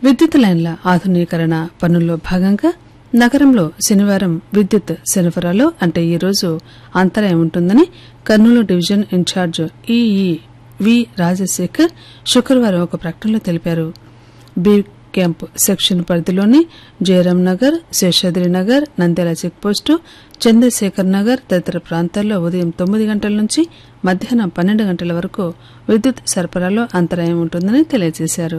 విద్యుత్ లైన్ల ఆధునీకరణ పనుల్లో భాగంగా నగరంలో శనివారం విద్యుత్ సరఫరాలో అంటే ఈ రోజు అంతరాయం ఉంటుందని Kurnool division in charge EE V Rajasekhar శుక్రవారం ఒక ప్రకటనలో తెలిపారు బి క్యాంప్ సెక్షన్ పరిధిలోని జయరాం నగర్ శేషాద్రి నగర్ నంద్యాల చెక్పోస్టు చంద్రశేఖర్ నగర్ తదితర ప్రాంతాల్లో ఉదయం తొమ్మిది గంటల నుంచి మధ్యాహ్నం పన్నెండు గంటల వరకు విద్యుత్ సరఫరాలో అంతరాయం ఉంటుందని తెలియజేశారు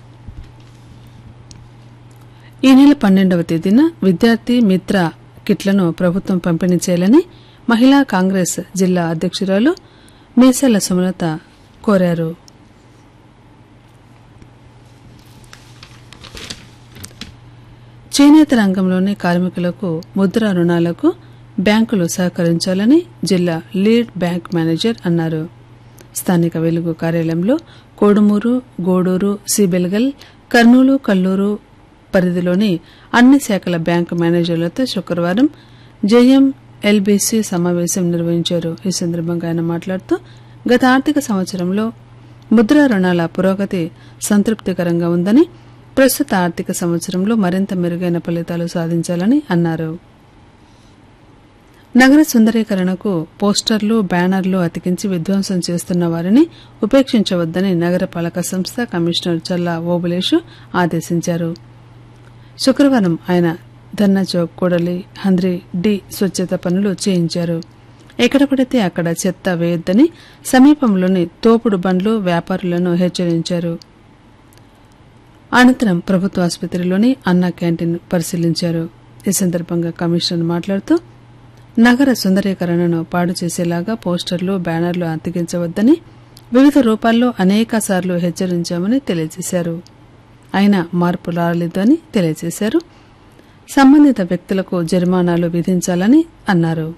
ఈ నెల పన్నెండవ తేదీన విద్యార్థి మిత్ర కిట్లను ప్రభుత్వం పంపిణీ చేయాలని మహిళా కాంగ్రెస్ జిల్లా అధ్యక్షురాలు మీసాల సుమలత కోరారు చేనేత రంగంలోని కార్మికులకు ముద్రా రుణాలకు బ్యాంకులు సహకరించాలని జిల్లా లీడ్ బ్యాంక్ మేనేజర్ అన్నారు స్థానిక వెలుగు కార్యాలయంలో కోడుమూరు గోడూరు సిబెల్గల్ కర్నూలు కల్లూరు పరిధిలోని అన్ని శాఖల బ్యాంకు మేనేజర్లతో శుక్రవారం జేఎం ఎల్బీసీ సమావేశం నిర్వహించారు ఈ సందర్భంగా ఆయన మాట్లాడుతూ గత ఆర్థిక సంవత్సరంలో ముద్రా రుణాల పురోగతి సంతృప్తికరంగా ఉందని ప్రస్తుత ఆర్థిక సంవత్సరంలో మరింత మెరుగైన ఫలితాలు సాధించాలని అన్నారు నగర సుందరీకరణకు పోస్టర్లు బ్యానర్లు అతికించి విధ్వంసం చేస్తున్న వారిని ఉపేక్షించవద్దని నగరపాలక సంస్థ కమిషనర్ చల్లా ఓబులేషు ఆదేశించారు శుక్రవారం ఆయన ధర్నా చౌక్ కూడలి హంద్రి డి స్వచ్ఛత పనులు చేయించారు ఎక్కడ పడితే అక్కడ చెత్త వేయొద్దని సమీపంలోని తోపుడు బండ్లు వ్యాపారులను హెచ్చరించారు అనంతరం ప్రభుత్వ ఆసుపత్రిలోని అన్నా క్యాంటీన్ పరిశీలించారు ఈ సందర్భంగా కమిషనర్ మాట్లాడుతూ నగర సుందరీకరణను పాడు చేసేలాగా పోస్టర్లు బ్యానర్లు అతికించవద్దని వివిధ రూపాల్లో అనేక సార్లు హెచ్చరించామని తెలియజేశారు అయినా మార్పు రాలేదని తెలియజేశారు సంబంధిత వ్యక్తులకు జరిమానాలు విధించాలని అన్నారు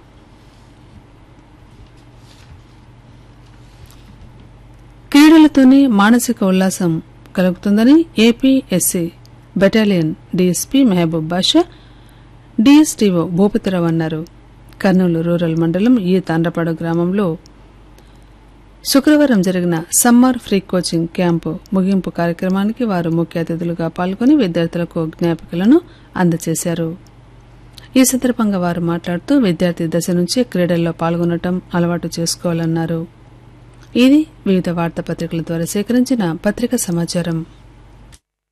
క్రీడలతోనే మానసిక ఉల్లాసం కలుగుతుందని APSC battalion DSP Mehboob Basha DSTO Bhupathirao అన్నారు కర్నూలు రూరల్ మండలం ఈ తాండ్రపాడు గ్రామంలో శుక్రవారం జరిగిన సమ్మర్ ఫ్రీ కోచింగ్ క్యాంపు ముగింపు కార్యక్రమానికి వారు ముఖ్య అతిథులుగా పాల్గొని విద్యార్థులకు జ్ఞాపికలను అందజేశారు ఈ సందర్భంగా వారు మాట్లాడుతూ విద్యార్థి దశ నుంచే క్రీడల్లో పాల్గొనడం అలవాటు చేసుకోవాలన్నారు ఇది వివిధ వార్తాపత్రికల ద్వారా సేకరించిన పత్రికా సమాచారం